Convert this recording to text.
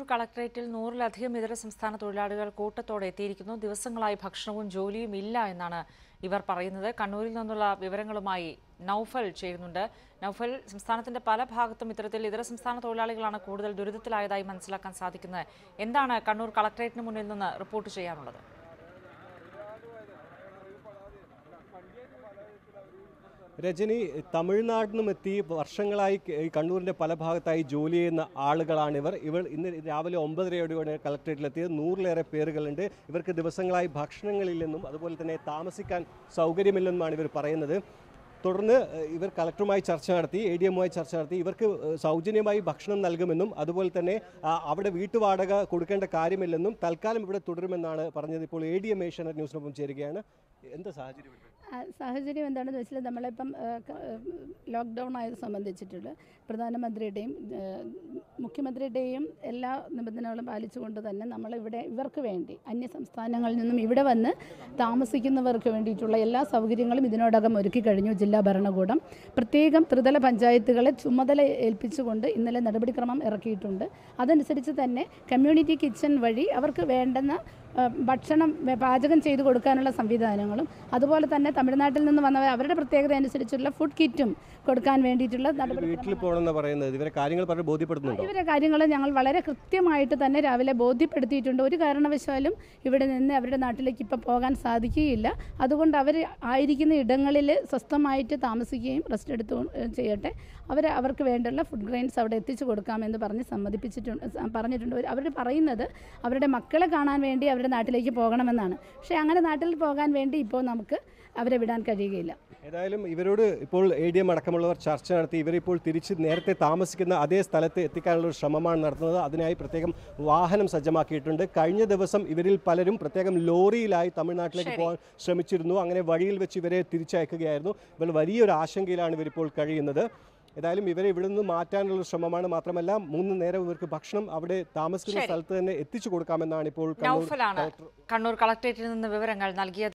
കളക്ടറേറ്റിൽ നൂറിലധികം ഇതര സംസ്ഥാന തൊഴിലാളികൾ കൂട്ടത്തോടെ എത്തിയിരിക്കുന്നു ദിവസങ്ങളായി ഭക്ഷണവും ജോലിയും ഇല്ല എന്നാണ് ഇവർ പറയുന്നത് കണ്ണൂരിൽ നിന്നുള്ള വിവരങ്ങളുമായി നൌഫൽ ചേരുന്നുണ്ട് നൌഫൽ സംസ്ഥാനത്തിന്റെ പല ഭാഗത്തും ഇത്തരത്തിൽ ഇതര സംസ്ഥാന തൊഴിലാളികളാണ് കൂടുതൽ ദുരിതത്തിലായതായി മനസ്സിലാക്കാൻ സാധിക്കുന്നത് എന്താണ് കണ്ണൂർ കളക്ടറേറ്റിന് മുന്നിൽ നിന്ന് റിപ്പോർട്ട് ചെയ്യാനുള്ളത് രജനി തമിഴ്നാട്ടിൽ നിന്നും എത്തി വർഷങ്ങളായി ക- ഈ കണ്ണൂരിൻ്റെ പല ഭാഗത്തായി ജോലി ചെയ്യുന്ന ആളുകളാണിവർ ഇവർ ഇന്ന് രാവിലെ ഒമ്പതരയോടെയാണ് കളക്ടറേറ്റിലെത്തിയത് നൂറിലേറെ പേരുകളുണ്ട് ഇവർക്ക് ദിവസങ്ങളായി ഭക്ഷണങ്ങളില്ലെന്നും അതുപോലെ തന്നെ താമസിക്കാൻ സൗകര്യമില്ലെന്നുമാണ് ഇവർ പറയുന്നത് തുടർന്ന് ഏഹ്, ഇവർ കളക്ടറുമായി ചർച്ച നടത്തി എ ഡി എമ്മുമായി ചർച്ച നടത്തി ഇവർക്ക് ഏഹ്, സൗജന്യമായി ഭക്ഷണം നൽകുമെന്നും അതുപോലെ തന്നെ ആ, അവിടെ വീട്ടുവാടക കൊടുക്കേണ്ട കാര്യമില്ലെന്നും തൽക്കാലം ഇവിടെ തുടരുമെന്നാണ് പറഞ്ഞത് ഇപ്പോൾ എ ഡി എം ഏഷ്യാനെറ്റ് ന്യൂസിനൊപ്പം ചേരുകയാണ് എന്താ സാഹചര്യം ഇവിടെ? ആ, സാഹചര്യം എന്താണെന്ന് വെച്ചാൽ നമ്മളിപ്പം ലോക്ക്ഡൗൺ ആയത് സംബന്ധിച്ചിട്ടുള്ള പ്രധാനമന്ത്രിയുടെയും ആ, മുഖ്യമന്ത്രിയുടെയും എല്ലാ നിബന്ധനകളും പാലിച്ചുകൊണ്ട് തന്നെ നമ്മളിവിടെ ഇവർക്ക് വേണ്ടി അന്യ സംസ്ഥാനങ്ങളിൽ നിന്നും ഇവിടെ വന്ന് താമസിക്കുന്നവർക്ക് വേണ്ടിയിട്ടുള്ള എല്ലാ സൗകര്യങ്ങളും ഇതിനോടകം ഒരുക്കി കഴിഞ്ഞു ജില്ലാ ഭരണകൂടം പ്രത്യേകം ത്രിതല പഞ്ചായത്തുകളെ ചുമതല ഏൽപ്പിച്ചുകൊണ്ട് ഇന്നലെ നടപടിക്രമം ഇറക്കിയിട്ടുണ്ട് അതനുസരിച്ച് തന്നെ കമ്മ്യൂണിറ്റി കിച്ചൺ വഴി അവർക്ക് വേണ്ടുന്ന ആ, ഭക്ഷണം വെ- പാചകം ചെയ്ത് കൊടുക്കാനുള്ള സംവിധാനങ്ങളും അതുപോലെ തന്നെ തമിഴ്നാട്ടിൽ നിന്ന് വന്നവർ അവരുടെ പ്രത്യേകത അനുസരിച്ചുള്ള ഫുഡ് കിറ്റും കൊടുക്കാൻ വേണ്ടിയിട്ടുള്ള നടപടി വീട്ടിൽ പോകണമെന്ന് പറയുന്നത് ഇവരെ കാര്യങ്ങൾ പറഞ്ഞ് ബോധ്യപ്പെടുത്തുന്നുണ്ടോ ഇവരെ കാര്യങ്ങൾ ഞങ്ങൾ വളരെ കൃത്യമായിട്ട് തന്നെ രാവിലെ ബോധ്യപ്പെടുത്തിയിട്ടുണ്ട് ഒരു കാരണവശാലും ഇവിടെ നിന്ന് അവരുടെ നാട്ടിലേക്ക് ഇപ്പം പോകാൻ സാധിക്കുകയില്ല അതുകൊണ്ട് അവർ ആയിരിക്കുന്ന ഇടങ്ങളിൽ സ്വസ്ഥമായിട്ട് താമസിക്കുകയും റെസ്റ്റ് എടുത്തു ചെയ്യട്ടെ അവർ അവർക്ക് വേണ്ടുള്ള ഫുഡ് ഗ്രെയിൻസ് അവിടെ എത്തിച്ചു കൊടുക്കാമെന്ന് പറഞ്ഞ് സമ്മതിപ്പിച്ചിട്ടുണ്ട് സ- പറഞ്ഞിട്ടുണ്ട് അവർ പറയുന്നത് അവരുടെ മക്കളെ കാണാൻ വേണ്ടി അവരുടെ നാട്ടിലേക്ക് പോകണമെന്നാണ് പക്ഷേ അങ്ങനെ നാട്ടിൽ പോകാൻ വേണ്ടി ഇപ്പോൾ നമുക്ക് അവരെ വിടാൻ കഴിയുകയില്ല ഏതായാലും ഇവരോട് ഇപ്പോൾ എ ഡി എം അടക്കമുള്ളവർ ചർച്ച നടത്തി ഇവരിപ്പോൾ തിരിച്ച് നേരത്തെ താമസിക്കുന്ന അതേ സ്ഥലത്ത് എത്തിക്കാനുള്ള ഒരു ശ്രമമാണ് നടത്തുന്നത് അതിനായി പ്രത്യേകം വാഹനം സജ്ജമാക്കിയിട്ടുണ്ട് കഴിഞ്ഞ ദിവസം ഇവരിൽ പലരും പ്രത്യേകം ലോറിയിലായി തമിഴ്നാട്ടിലേക്ക് ശരി. പോകാൻ ശ്രമിച്ചിരുന്നു അങ്ങനെ വഴിയിൽ വെച്ച് ഇവരെ തിരിച്ചയക്കുകയായിരുന്നു ഇവർ വലിയൊരു ആശങ്കയിലാണ് ഇവരിപ്പോൾ കഴിയുന്നത് ഏതായാലും ഇവരെ ഇവിടെ നിന്ന് മാറ്റാനുള്ള ഒരു ശ്രമമാണ് മാത്രമല്ല മൂന്ന് നേരം ഇവർക്ക് ഭക്ഷണം അവിടെ താമസിക്കുന്ന ശരി. സ്ഥലത്ത് തന്നെ എത്തിച്ചു കൊടുക്കാമെന്നാണ് ഇപ്പോൾ കണ്ണൂർ നൌഫലാണ് കളക്ടർ കണ്ണൂർ കളക്ടറേറ്റിൽ നിന്ന് വിവരങ്ങൾ നൽകിയത്